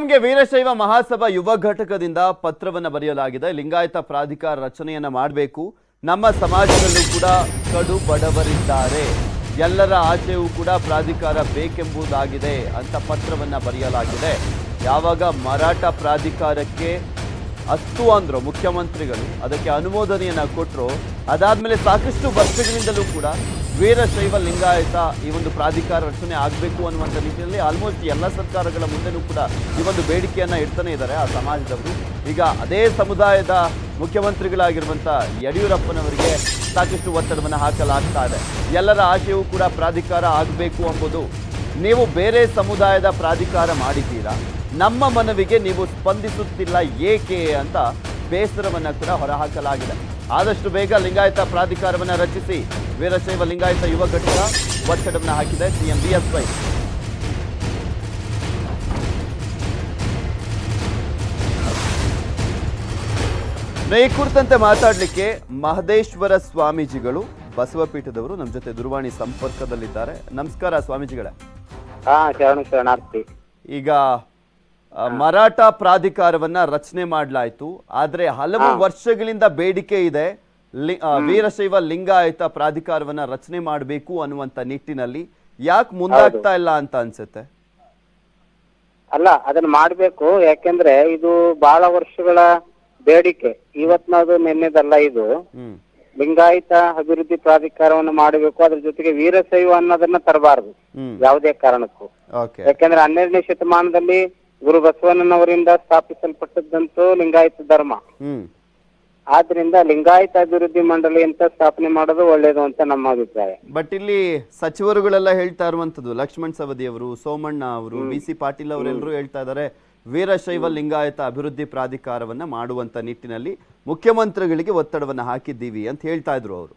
ನಮಗೆ ವೀರಶೈವ ಮಹಾಸಭಾ ಯುವ ಘಟಕದಿಂದ ಪತ್ರವನ್ನ ಬರೆಯಲಾಗಿದೆ ಲಿಂಗಾಯತ ಪ್ರಾಧಿಕಾರ ರಚನೆಯನ್ನ ಮಾಡಬೇಕು ನಮ್ಮ ಸಮಾಜದಲ್ಲೂ ಕೂಡ ಕಡು ಬಡವರಿದ್ದಾರೆ ಎಲ್ಲರ ಆಚೆಯೂ ಕೂಡ ಪ್ರಾಧಿಕಾರ ಬೇಕೆಂಬುದಾಗಿದೆ ಅಂತ ಪತ್ರವನ್ನ ಬರೆಯಲಾಗಿದೆ ಯಾವಾಗ ಮರಾಠ ಪ್ರಾಧಿಕಾರಕ್ಕೆ ಅಸ್ತು ಅಂದ್ರು ಮುಖ್ಯಮಂತ್ರಿಗಳು ಅದಕ್ಕೆ ಅನುಮೋದನೆಯನ್ನ ಕೊಟ್ಟರು ಅದಾದ್ಮೇಲೆ ಸಾಕಷ್ಟು ವರ್ಷಗಳಿಂದಲೂ ಕೂಡ ವೀರಶೈವ ಲಿಂಗಾಯತ ಈ ಒಂದು ಪ್ರಾಧಿಕಾರ ರಚನೆ ಆಗಬೇಕು ಅನ್ನುವಂಥ ನಿಟ್ಟಿನಲ್ಲಿ ಆಲ್ಮೋಸ್ಟ್ ಎಲ್ಲ ಸರ್ಕಾರಗಳ ಮುಂದೆನೂ ಕೂಡ ಈ ಒಂದು ಬೇಡಿಕೆಯನ್ನ ಇಡ್ತಾನೆ ಇದ್ದಾರೆ ಆ ಸಮಾಜದವರು ಈಗ ಅದೇ ಸಮುದಾಯದ ಮುಖ್ಯಮಂತ್ರಿಗಳಾಗಿರುವಂಥ ಯಡಿಯೂರಪ್ಪನವರಿಗೆ ಸಾಕಷ್ಟು ಒತ್ತಡವನ್ನು ಹಾಕಲಾಗ್ತಾ ಇದೆ ಎಲ್ಲರ ಆಶೆಯೂ ಕೂಡ ಪ್ರಾಧಿಕಾರ ಆಗಬೇಕು ಎಂಬುದು ನೀವು ಬೇರೆ ಸಮುದಾಯದ ಪ್ರಾಧಿಕಾರ ಮಾಡಿದ್ದೀರಾ ನಮ್ಮ ಮನವಿಗೆ ನೀವು ಸ್ಪಂದಿಸುತ್ತಿಲ್ಲ ಏಕೆ ಅಂತ ಬೇಸರವನ್ನ ಕೂಡ ಹೊರಹಾಕಲಾಗಿದೆ ಆದಷ್ಟು ಬೇಗ ಲಿಂಗಾಯತ ಪ್ರಾಧಿಕಾರವನ್ನ ರಚಿಸಿ ವೀರಶೈವ ಲಿಂಗಾಯತ ಯುವ ಘಟಕ ಒತ್ತಡವನ್ನು ಹಾಕಿದೆ ಸಿಎಂ ಬಿಎಸ್ವೈ ಈ ಕುರಿತಂತೆ ಮಾತಾಡಲಿಕ್ಕೆ ಮಹದೇಶ್ವರ ಸ್ವಾಮೀಜಿಗಳು ಬಸವಪೀಠದವರು ನಮ್ಮ ಜೊತೆ ದೂರವಾಣಿ ಸಂಪರ್ಕದಲ್ಲಿದ್ದಾರೆ ನಮಸ್ಕಾರ ಸ್ವಾಮೀಜಿಗಳೇ ಹಾ ಶರಣ ಶರಣಾರ್ಥಿ ಈಗ ಆ, ಮರಾಠ ಪ್ರಾಧಿಕಾರವನ್ನ ರಚನೆ ಮಾಡಲಾಯ್ತು ಆದ್ರೆ ಹಲವು ವರ್ಷಗಳಿಂದ ಬೇಡಿಕೆ ಇದೆ ಲಿ- ಆ, ವೀರಶೈವ ಲಿಂಗಾಯತ ಪ್ರಾಧಿಕಾರವನ್ನ ರಚನೆ ಮಾಡಬೇಕು ಅನ್ನುವಂತ ನಿಟ್ಟಿನಲ್ಲಿ ಯಾಕೆ ಮುಂದಾಗ್ತಾ ಇಲ್ಲ ಅಂತ ಅನ್ಸುತ್ತೆ ಅಲ್ಲ ಅದನ್ನ ಮಾಡ್ಬೇಕು ಯಾಕೆಂದ್ರೆ ಇದು ಬಹಳ ವರ್ಷಗಳ ಬೇಡಿಕೆ ಇವತ್ನದು ನಿನ್ನೆದಲ್ಲ ಇದು ಹ್ಮ್ ಲಿಂಗಾಯತ ಅಭಿವೃದ್ಧಿ ಪ್ರಾಧಿಕಾರವನ್ನು ಮಾಡಬೇಕು ಅದ್ರ ಜೊತೆಗೆ ವೀರಶೈವ ಅನ್ನೋದನ್ನ ತರಬಾರದು ಹ್ಮ್ ಯಾವುದೇ ಕಾರಣಕ್ಕೂ ಓಕೆ ಯಾಕೆಂದ್ರೆ ಹನ್ನೆರಡನೇ ಶತಮಾನದಲ್ಲಿ ಗುರು ಬಸವಣ್ಣನವರಿಂದ ಸ್ಥಾಪಿಸಲ್ಪಟ್ಟದ್ದಂತೂ ಲಿಂಗಾಯತ ಧರ್ಮ ಹ್ಮ್ ಆದ್ರಿಂದ ಲಿಂಗಾಯತ ಅಭಿವೃದ್ಧಿ ಮಂಡಳಿ ಅಂತ ಸ್ಥಾಪನೆ ಮಾಡೋದು ಒಳ್ಳೇದು ಅಂತ ನಮ್ಮ ಅಭಿಪ್ರಾಯ ಬಟ್ ಇಲ್ಲಿ ಸಚಿವರುಗಳೆಲ್ಲ ಹೇಳ್ತಾ ಇರುವಂತದ್ದು ಲಕ್ಷ್ಮಣ್ ಸವದಿ ಅವರು ಸೋಮಣ್ಣ ಅವರು ಬಿ ಸಿ ಪಾಟೀಲ್ ಅವರೆಲ್ಲರೂ ಹೇಳ್ತಾ ಇದ್ದಾರೆ ವೀರಶೈವ ಲಿಂಗಾಯತ ಅಭಿವೃದ್ಧಿ ಪ್ರಾಧಿಕಾರವನ್ನ ಮಾಡುವಂತ ನಿಟ್ಟಿನಲ್ಲಿ ಮುಖ್ಯಮಂತ್ರಿಗಳಿಗೆ ಒತ್ತಡವನ್ನ ಹಾಕಿದ್ದೀವಿ ಅಂತ ಹೇಳ್ತಾ ಇದ್ರು ಅವರು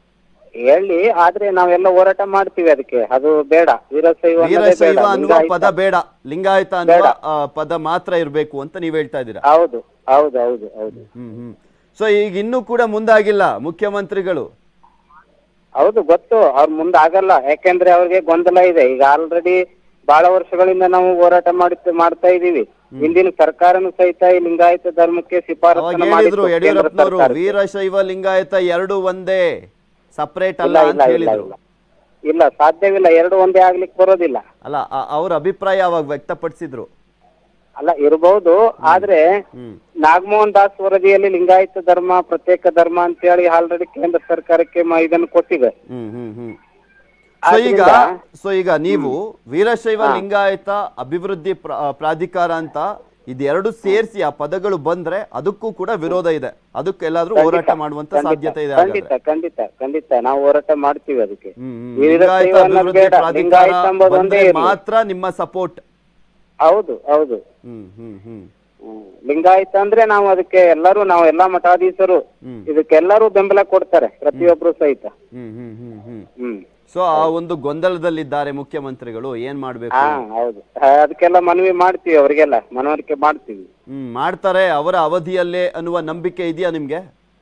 ಹೇಳಿ ಆದ್ರೆ ನಾವೆಲ್ಲ ಹೋರಾಟ ಮಾಡ್ತೀವಿ ಅದಕ್ಕೆ ಅದು ಬೇಡ ವೀರಶೈವ ಅನ್ನೋದೇ ವೀರಶೈವ ಬೇಡ. ಅನ್ನುವ ಲಿಂಗಾಯತ- ಪದ ಬೇಡ ಲಿಂಗಾಯತ ಅನ್ನುವ ಆ, ಪದ ಮಾತ್ರ ಇರಬೇಕು ಅಂತ ನೀವ್ ಹೇಳ್ತಾ ಇದ್ದೀರಾ ಹೌದು ಹೌದು ಹೌದು ಹೌದು ಹ್ಮ್ ಹ್ಮ್ ಸೊ ಈಗ ಇನ್ನೂ ಕೂಡ ಮುಂದಾಗಿಲ್ಲ ಮುಖ್ಯಮಂತ್ರಿಗಳು ಹೌದು ಗೊತ್ತು ಅವ್ರ ಮುಂದೆ ಆಗಲ್ಲ ಯಾಕೆಂದ್ರೆ ಅವ್ರಿಗೆ ಗೊಂದಲ ಇದೆ ಈಗ ಆಲ್ರೆಡಿ ಬಹಳ ವರ್ಷಗಳಿಂದ ನಾವು ಹೋರಾಟ ಮಾಡುತ್ತ ಮಾಡ್ತಾ ಇದೀವಿ ಹಿಂದಿನ ಸರ್ಕಾರನು ಸಹಿತ ಈ ಲಿಂಗಾಯತ ಧರ್ಮಕ್ಕೆ ಅವಾಗ ಶಿಫಾರಸನ್ನು ಹೇಳಿದ್ರು ಮಾಡಿತ್ತು ಕೇಂದ್ರ ಯಡಿಯೂರಪ್ಪನವರು ಸರ್ಕಾರಕ್ಕೆ. ವೀರಶೈವ ಲಿಂಗಾಯತ ಎರಡು ಒಂದೇ ಸಪರೇಟ್ ಇಲ್ಲ ಅಲ್ಲ ಅಂತ ಇಲ್ಲ ಇಲ್ಲ ಹೇಳಿದ್ರು ಇಲ್ಲ ಇಲ್ಲ ಸಾಧ್ಯವಿಲ್ಲ ಎರಡು ಒಂದೇ ಆಗ್ಲಿಕ್ಕೆ ಬರೋದಿಲ್ಲ ಅಲ್ಲ ಆ- ಅವ್ರ ಅಭಿಪ್ರಾಯ ಅವಾಗ ವ್ಯಕ್ತಪಡಿಸಿದ್ರು ಅಲ್ಲ ಇರಬಹುದು ಆದ್ರೆ ಹ್ಮ್ ನಾಗಮೋಹನ್ ದಾಸ್ ವರದಿಯಲ್ಲಿ ಲಿಂಗಾಯತ ಧರ್ಮ ಪ್ರತ್ಯೇಕ ಧರ್ಮ ಅಂತ ಹೇಳಿ ಆಲ್ರೆಡಿ ಕೇಂದ್ರ ಸರ್ಕಾರಕ್ಕೆ ಮ- ಇದನ್ನು ಕೊಟ್ಟಿದೆ ಹ್ಮ್ ಹ್ಮ್ ಹ್ಮ್ ಸೊ ಈಗ ಆದ್ರಿಂದ- ಸೊ ಈಗ ನೀವು ವೀರಶೈವ ಲಿಂಗಾಯತ ಅಭಿವೃದ್ಧಿ ಪ್ರ- ಆ, ಪ್ರಾಧಿಕಾರ ಅಂತ ಇದೆರಡು ಸೇರಿಸಿ ಆ ಪದಗಳು ಬಂದ್ರೆ ಅದಕ್ಕೂ ಕೂಡ ವಿರೋಧ ಇದೆ ಅದಕ್ಕೆಲ್ಲಾದ್ರೂ ಹೋರಾಟ ಮಾಡುವಂತ ಖಂಡಿತ, ಸಾಧ್ಯತೆ ಇದೆ ಹಾಗಾದ್ರೆ. ಖಂಡಿತ ಖಂಡಿತ ಖಂಡಿತ ನಾವು ಹೋರಾಟ ಮಾಡ್ತೀವಿ ಅದಕ್ಕೆ ಹ್ಮ್, ಹ್ಮ್. ವೀರಶೈವ ಲಿಂಗಾಯತ ಅನ್ನೋದು ಅಭಿವೃದ್ಧಿ ಬೇಡ, ಪ್ರಾಧಿಕಾರ ಲಿಂಗಾಯತ ಎಂಬುದು ಒಂದೇ ಬಂದ್ರೆ ಇರ್ಲಿ. ಮಾತ್ರ ನಿಮ್ಮ ಸಪೋರ್ಟ್ ಹೌದು ಹೌದು ಹ್ಮ್ ಹ್ಮ್ ಹ್ಮ್ ಹ್ಮ್. ಲಿಂಗಾಯತ ಅಂದ್ರೆ ನಾವು ಅದಕ್ಕೆ ಎಲ್ಲರೂ ನಾವು ಎಲ್ಲಾ ಮಠಾಧೀಶರು ಹ್ಮ್. ಇದಕ್ಕೆಲ್ಲರೂ ಬೆಂಬಲ ಕೊಡ್ತಾರೆ ಪ್ರತಿಯೊಬ್ರು ಸಹಿತ ಹ್ಮ್ ಹ್ಮ್ ಹ್ಮ್ ಹ್ಮ್ ಹ್ಮ್ ಸೊ ಆ ಒಂದು ಗೊಂದಲದಲ್ಲಿದ್ದಾರೆ ಮುಖ್ಯಮಂತ್ರಿಗಳು ಏನ್ ಮಾಡ್ಬೇಕು ಹಾ ಹೌದು ಆ, ಅದಕ್ಕೆಲ್ಲ ಮನವಿ ಮಾಡ್ತೀವಿ ಅವರಿಗೆಲ್ಲ ಮನವರಿಕೆ ಮಾಡ್ತೀವಿ ಹ್ಮ್ ಮಾಡ್ತಾರೆ ಅವರ ಅವಧಿಯಲ್ಲೇ ಅನ್ನುವ ನಂಬಿಕೆ ಇದೆಯಾ ನಿಮ್ಗೆ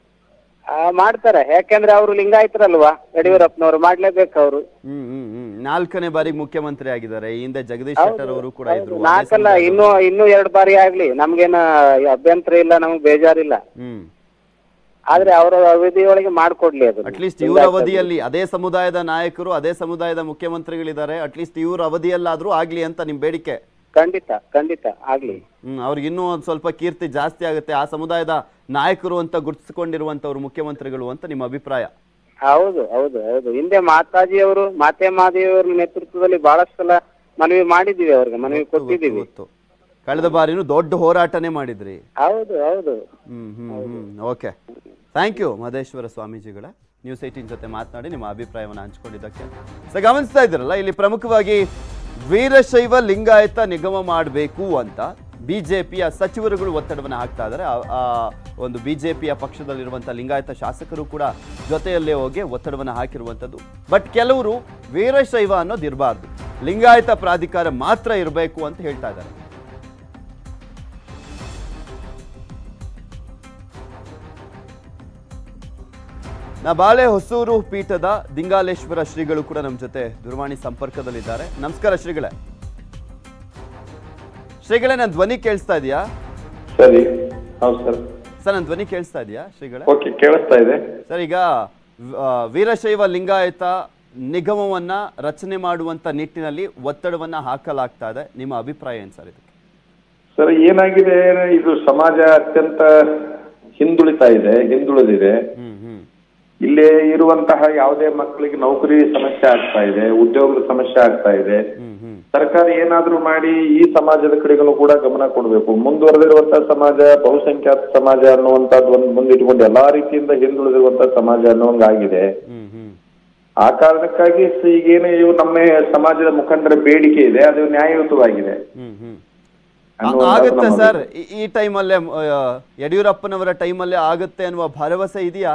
ಆ, ಮಾಡ್ತಾರೆ ಯಾಕೆಂದ್ರೆ ಅವರು ಲಿಂಗಾಯತರಲ್ವಾ ಯಡಿಯೂರಪ್ಪನವರು ಮಾಡ್ಲೇಬೇಕು ಅವರು ಹ್ಮ್ ಹ್ಮ್ ಹ್ಮ್ ನಾಲ್ಕನೇ ಬಾರಿಗೆ ಮುಖ್ಯಮಂತ್ರಿ ಆಗಿದ್ದಾರೆ ಈ ಹಿಂದೆ ಜಗದೀಶ್ ಶೆಟ್ಟರ್ ಅವರು ಕೂಡ ಇದ್ರು ಅದೇ ನಾಲ್ಕಲ್ಲ ಸಮುದಾಯದವರು. ಇನ್ನು ಇನ್ನು ಎರಡು ಬಾರಿ ಆಗ್ಲಿ ನಮ್ಗೇನ ಅಭ್ಯಂತರ ಇಲ್ಲ ನಮ್ಗೆ ಬೇಜಾರಿಲ್ಲ ಹ್ಮ್ ಆದ್ರೆ ಅವರ ಅವಧಿಯೊಳಗೆ ಮಾಡ್ಕೊಡ್ಲಿ ಅದು ಅಟ್ಲೀಸ್ಟ್ ಇವ್ರ ಅವಧಿಯಲ್ಲಿ ಅದೇ ಸಮುದಾಯದ ನಾಯಕರು ಅದೇ ಸಮುದಾಯದ ಮುಖ್ಯಮಂತ್ರಿಗಳಿದ್ದಾರೆ ಅಟ್ಲೀಸ್ಟ್ ಇವ್ರ ಅವಧಿಯಲ್ಲಾದ್ರೂ ಆಗ್ಲಿ ಅಂತ ನಿಮ್ ಬೇಡಿಕೆ ಖಂಡಿತ ಖಂಡಿತ ಆಗ್ಲಿ ಹ್ಮ್ ಅವ್ರಿಗೆ ಇನ್ನೂ ಒಂದ್ ಸ್ವಲ್ಪ ಕೀರ್ತಿ ಜಾಸ್ತಿ ಆಗುತ್ತೆ ಆ ಸಮುದಾಯದ ನಾಯಕರು ಅಂತ ಗುರುತಿಸಿಕೊಂಡಿರುವಂತವ್ರು ಮುಖ್ಯಮಂತ್ರಿಗಳು ಅಂತ ನಿಮ್ಮ ಅಭಿಪ್ರಾಯ ಹೌದು ಹೌದು ಹೌದು ಹಿಂದೆ ಮಾತಾಜಿ ಅವರು ಮಾತೆ ಮಾದೇವಿಯವರ ನೇತೃತ್ವದಲ್ಲಿ ಬಹಳಷ್ಟು ಸಲ ಮನವಿ ಮಾಡಿದೀವಿ ಅವ್ರಿಗೆ ಮನವಿ ಕೊಟ್ಟಿದ್ದೀವಿ ಗೊತ್ತು ಕಳೆದ ಬಾರಿನೂ ದೊಡ್ಡ ಹೋರಾಟನೇ ಮಾಡಿದ್ರಿ ಹೌದು ಹೌದು ಹ್ಮ್ ಹ್ಮ್ ಹ್ಮ್ ಓಕೆ ಥ್ಯಾಂಕ್ ಯು ಮಹದೇಶ್ವರ ಸ್ವಾಮೀಜಿಗಳ ನ್ಯೂಸ್ ಏಟೀನ್ ಜೊತೆ ಮಾತನಾಡಿ ನಿಮ್ಮ ಅಭಿಪ್ರಾಯವನ್ನು ಹಂಚಿಕೊಂಡಿದ್ದಕ್ಕೆ ಸೊ ಗಮನಿಸ್ತಾ ಇದ್ದೀರಲ್ಲ ಇಲ್ಲಿ ಪ್ರಮುಖವಾಗಿ ವೀರಶೈವ ಲಿಂಗಾಯತ ನಿಗಮ ಮಾಡಬೇಕು ಅಂತ ಬಿಜೆಪಿಯ ಸಚಿವರುಗಳು ಒತ್ತಡವನ್ನು ಹಾಕ್ತಾ ಇದ್ದಾರೆ ಆ- ಆ ಒಂದು ಬಿಜೆಪಿಯ ಪಕ್ಷದಲ್ಲಿರುವಂಥ ಲಿಂಗಾಯತ ಶಾಸಕರು ಕೂಡ ಜೊತೆಯಲ್ಲೇ ಹೋಗಿ ಒತ್ತಡವನ್ನು ಹಾಕಿರುವಂಥದ್ದು ಬಟ್ ಕೆಲವರು ವೀರಶೈವ ಅನ್ನೋದು ಇರಬಾರ್ದು ಲಿಂಗಾಯತ ಪ್ರಾಧಿಕಾರ ಮಾತ್ರ ಇರಬೇಕು ಅಂತ ಹೇಳ್ತಾ ಇದ್ದಾರೆ ನಾ ಬಾಳೆ ಹೊಸೂರು ಪೀಠದ ದಿಂಗಾಲೇಶ್ವರ ಶ್ರೀಗಳು ಕೂಡ ನಮ್ಮ ಜೊತೆ ದೂರವಾಣಿ ಸಂಪರ್ಕದಲ್ಲಿದ್ದಾರೆ ನಮಸ್ಕಾರ ಶ್ರೀಗಳೇ ಶ್ರೀಗಳೇ ನನ್ನ ಧ್ವನಿ ಕೇಳಿಸ್ತಾ ಇದೆಯಾ ಸರಿ ಹೌದು ಸರ್ ಸರ್ ನನ್ನ ಧ್ವನಿ ಕೇಳಿಸ್ತಾ ಇದೆಯಾ ಶ್ರೀಗಳೇ ಓಕೆ ಕೇಳಿಸ್ತಾ ಇದೆ ಸರ್ ಈಗ ಆ, ವೀರಶೈವ ಲಿಂಗಾಯತ ನಿಗಮವನ್ನ ರಚನೆ ಮಾಡುವಂತ ನಿಟ್ಟಿನಲ್ಲಿ ಒತ್ತಡವನ್ನ ಹಾಕಲಾಗ್ತಾ ಇದೆ ನಿಮ್ಮ ಅಭಿಪ್ರಾಯ ಏನು ಸರ್ ಇದಕ್ಕೆ ಸರ್ ಏನಾಗಿದೆ ಇದು ಸಮಾಜ ಅತ್ಯಂತ ಹಿಂದುಳಿತಾ ಇದೆ ಹಿಂದುಳಿದಿದೆ ಹ್ಮ್ ಹ್ಮ್ ಇಲ್ಲಿ ಇರುವಂತಹ ಯಾವುದೇ ಮಕ್ಕಳಿಗೆ ನೌಕರಿ ಸಮಸ್ಯೆ ಆಗ್ತಾ ಇದೆ ಉದ್ಯೋಗದ ಸಮಸ್ಯೆ ಆಗ್ತಾ ಇದೆ ಹ್ಮ್ ಹ್ಮ್ ಸರ್ಕಾರ ಏನಾದ್ರೂ ಮಾಡಿ ಈ ಸಮಾಜದ ಕಡೆಗೂ ಕೂಡ ಗಮನ ಕೊಡಬೇಕು ಮುಂದುವರೆದಿರುವಂತಹ ಸಮಾಜ ಬಹುಸಂಖ್ಯಾತ ಸಮಾಜ ಅನ್ನುವಂಥದ್ದು ಒಂದು ಮುಂದಿಟ್ಕೊಂಡು ಎಲ್ಲಾ ರೀತಿಯಿಂದ ಹಿಂದುಳಿದಿರುವಂತಹ ಸಮಾಜ ಅನ್ನೋಂಗಾಗಿದೆ ಹ್ಮ್ ಹ್ಮ್ ಆ ಕಾರಣಕ್ಕಾಗಿ ಸ- ಈಗೇನು ಇವು ನಮ್ಮ ಸಮಾಜದ ಮುಖಂಡರ ಬೇಡಿಕೆ ಇದೆ ಅದು ನ್ಯಾಯಯುತವಾಗಿದೆ ಹ್ಮ್ ಹ್ಮ್ ಆ- ಅನ್ನುವಂಥದ್ದು ಆಗುತ್ತೆ ನಮ್ಮ ಸರ್ ಈ- ಈ ಟೈಮಲ್ಲೇ ಆ, ಯಡಿಯೂರಪ್ಪನವರ ಟೈಮಲ್ಲೇ ಆಗುತ್ತೆ ಅನ್ನುವ ಭರವಸೆ ಇದೆಯಾ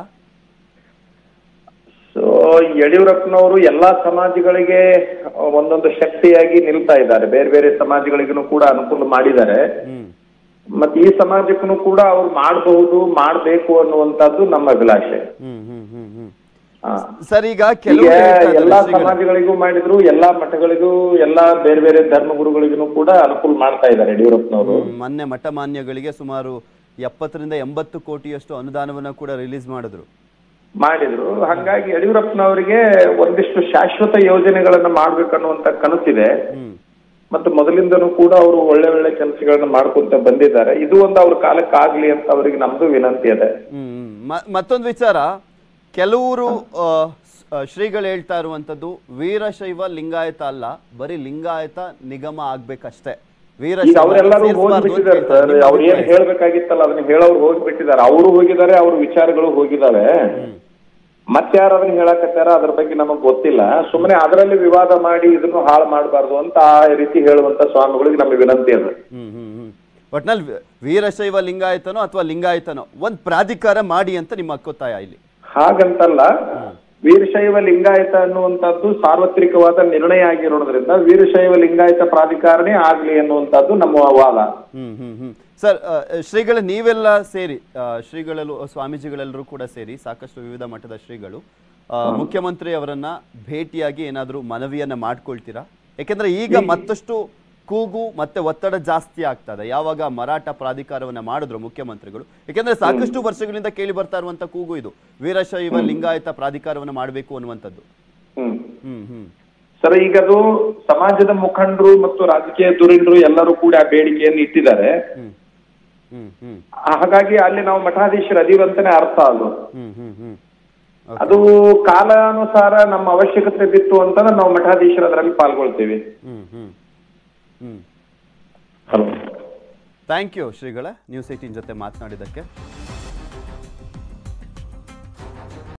ಸೊ ಯಡಿಯೂರಪ್ಪನವರು ಎಲ್ಲಾ ಸಮಾಜಗಳಿಗೆ ಒಂದೊಂದು ಶಕ್ತಿಯಾಗಿ ನಿಲ್ತಾ ಇದ್ದಾರೆ ಬೇರೆ ಬೇರೆ ಸಮಾಜಗಳಿಗೂ ಕೂಡ ಅನುಕೂಲ ಮಾಡಿದ್ದಾರೆ ಹ್ಮ್ ಮತ್ತೆ ಈ ಸಮಾಜಕ್ಕೂ ಕೂಡ ಅವ್ರು ಮಾಡಬಹುದು ಮಾಡಬೇಕು ಅನ್ನುವಂಥದ್ದು ನಮ್ಮ ಅಭಿಲಾಷೆ ಹ್ಮ್ ಹ್ಮ್ ಹ್ಮ್ ಹ್ಮ್ ಹಾ. ಸರ್ ಈಗ ಈಗ ಕೆಲವು ಎಲ್ಲಾ ಸಮಾಜಗಳಿಗೂ ಮಾಡಿದ್ರು ಎಲ್ಲಾ ಮಠಗಳಿಗೂ ಎಲ್ಲಾ ಬೇರೆ ಬೇರೆ ಧರ್ಮಗುರುಗಳಿಗೂ ಕೂಡ ಅನುಕೂಲ ಮಾಡ್ತಾ ಇದ್ದಾರೆ ಯಡಿಯೂರಪ್ಪನವರು ಮೊನ್ನೆ ಮಠ ಮಾನ್ಯಗಳಿಗೆ ಸುಮಾರು ಎಪ್ಪತ್ತರಿಂದ ಎಂಬತ್ತು ಕೋಟಿಯಷ್ಟು ಅನುದಾನವನ್ನ ಕೂಡ ರಿಲೀಸ್ ಮಾಡಿದ್ರು ಮಾಡಿದ್ರು ಹಂಗಾಗಿ ಯಡಿಯೂರಪ್ಪನವರಿಗೆ ಒಂದಿಷ್ಟು ಶಾಶ್ವತ ಯೋಜನೆಗಳನ್ನ ಮಾಡ್ಬೇಕನ್ನುವಂತ ಕನಸಿದೆ ಹ್ಮ್ ಮತ್ತು ಮೊದಲಿಂದನೂ ಕೂಡ ಅವರು ಒಳ್ಳೆ ಒಳ್ಳೆ ಕೆಲಸಗಳನ್ನ ಮಾಡ್ಕೊಂತ ಬಂದಿದ್ದಾರೆ ಇದು ಒಂದು ಅವ್ರ ಕಾಲಕ್ಕಾಗ್ಲಿ ಅಂತ ಅವರಿಗೆ ನಮ್ದು ವಿನಂತಿ ಇದೆ ಹ್ಮ್ ಹ್ಮ್. ಮ- ಮತ್ತೊಂದು ವಿಚಾರ ಕೆಲವರು ಆ, ಸ್- ಆ, ಶ್ರೀಗಳು ಹೇಳ್ತಾ ಇರುವಂತದ್ದು ವೀರಶೈವ ಲಿಂಗಾಯತ ಅಲ್ಲ ಬರೀ ಲಿಂಗಾಯತ ನಿಗಮ ಆಗ್ಬೇಕಷ್ಟೇ ಈಗ ವೀರಶೈವ ಅವರೆಲ್ಲರೂ ಸೇರ್ಸ್ಬಾರ್ದು ಅಂತ ಹೋಗ್ಬಿಟ್ಟಿದ್ದಾರೆ ಹೇಳ್ತಾರೆ. ಸರ್ ನಿಮ್ಮ ಅವ್ರು ಏನ್ ಅಭಿಪ್ರಾಯ? ಹೇಳ್ಬೇಕಾಗಿತ್ತಲ್ಲ ಅದನ್ನ ಹೇಳೋರು ಹೋಗ್ಬಿಟ್ಟಿದ್ದಾರೆ ಅವರು ಹೋಗಿದ್ದಾರೆ ಅವ್ರ ವಿಚಾರಗಳು ಹೋಗಿದಾವೆ ಮತ್ತೆ ಯಾರು ಅದನ್ನ ಹೇಳಕತ್ತಾರ ಅದ್ರ ಬಗ್ಗೆ ನಮಗ್ ಗೊತ್ತಿಲ್ಲ ಸುಮ್ಮನೆ ಅದರಲ್ಲಿ ವಿವಾದ ಮಾಡಿ ಇದನ್ನು ಹಾಳು ಮಾಡಬಾರ್ದು ಅಂತ ಆ ರೀತಿ ಹೇಳುವಂತ ಸ್ವಾಮಿಗಳಿಗೆ ನಮ್ಮ ವಿನಂತಿ ಅದು ಹ್ಮ್ ಹ್ಮ್ ಹ್ಮ್ ಒಟ್ನಲ್ಲಿ ವಿ- ವೀರಶೈವ ಲಿಂಗಾಯತನೋ ಅಥವಾ ಲಿಂಗಾಯತನೋ ಒಂದ್ ಪ್ರಾಧಿಕಾರ ಮಾಡಿ ಅಂತ ನಿಮ್ಮ ಹಕ್ಕೊತ್ತಾಯ ಇಲ್ಲಿ ಹಾಗಂತಲ್ಲ ವೀರಶೈವ ಲಿಂಗಾಯತ ಅನ್ನುವಂಥದ್ದು ಸಾರ್ವತ್ರಿಕವಾದ ನಿರ್ಣಯ ಆಗಿರೋದ್ರಿಂದ ವೀರಶೈವ ಲಿಂಗಾಯತ ಪ್ರಾಧಿಕಾರನೇ ಆಗ್ಲಿ ಅನ್ನುವಂಥದ್ದು ನಮ್ಮ ವಾದ ಹ್ಮ್ ಹ್ಮ್ ಹ್ಮ್ ಸರ್ ಆ, ಶ್ರೀಗಳ ನೀವೆಲ್ಲ ಸೇರಿ ಆ, ಶ್ರೀಗಳೆಲ್ಲೂ ಸ್ವಾಮೀಜಿಗಳೆಲ್ಲರೂ ಕೂಡ ಸೇರಿ ಸಾಕಷ್ಟು ವಿವಿಧ ಮಠದ ಶ್ರೀಗಳು ಆ, ಮುಖ್ಯಮಂತ್ರಿ ಅವರನ್ನ ಭೇಟಿಯಾಗಿ ಏನಾದರೂ ಮನವಿಯನ್ನ ಮಾಡ್ಕೊಳ್ತೀರಾ ಯಾಕೆಂದ್ರೆ ಈಗ ಮತ್ತಷ್ಟು ಕೂಗು ಮತ್ತೆ ಒತ್ತಡ ಜಾಸ್ತಿ ಆಗ್ತದೆ ಯಾವಾಗ ಮರಾಠ ಪ್ರಾಧಿಕಾರವನ್ನ ಮಾಡಿದ್ರು ಮುಖ್ಯಮಂತ್ರಿಗಳು ಯಾಕೆಂದ್ರೆ ಸಾಕಷ್ಟು ವರ್ಷಗಳಿಂದ ಕೇಳಿ ಬರ್ತಾ ಇರುವಂತ ಕೂಗು ಇದು ವೀರಶೈವ ಲಿಂಗಾಯತ ಪ್ರಾಧಿಕಾರವನ್ನ ಮಾಡಬೇಕು ಅನ್ನುವಂಥದ್ದು ಹ್ಮ್ ಹ್ಮ್ ಹ್ಮ್ ಸರ್ ಈಗ ಅದು ಸಮಾಜದ ಮುಖಂಡರು ಮತ್ತು ರಾಜಕೀಯ ಧುರೀಣರು ಎಲ್ಲರೂ ಕೂಡ ಆ ಬೇಡಿಕೆಯನ್ನು ಇಟ್ಟಿದ್ದಾರೆ ಹ್ಮ್ ಹ್ಮ್ ಹ್ಮ್ ಹಾಗಾಗಿ ಅಲ್ಲಿ ನಾವು ಮಠಾಧೀಶರು ಅದೀವಂತಾನೆ ಅರ್ಥ ಅದು ಹ್ಮ್ ಹ್ಮ್ ಹ್ಮ್ ಅದು ಕಾಲಾನುಸಾರ ನಮ್ಮ ಅವಶ್ಯಕತೆ ಬಿತ್ತು ಅಂತಂದ್ರೆ ನಾವು ಮಠಾಧೀಶರು ಅದರಲ್ಲಿ ಪಾಲ್ಗೊಳ್ತೀವಿ ಹ್ಮ್ ಹ್ಮ್ ಹ್ಮ್ ಹಲೋ ಥ್ಯಾಂಕ್ ಯು ಶ್ರೀಗಳ ನ್ಯೂಸ್ ಏಟೀನ್ ಜೊತೆ ಮಾತನಾಡಿದ್ದಕ್ಕೆ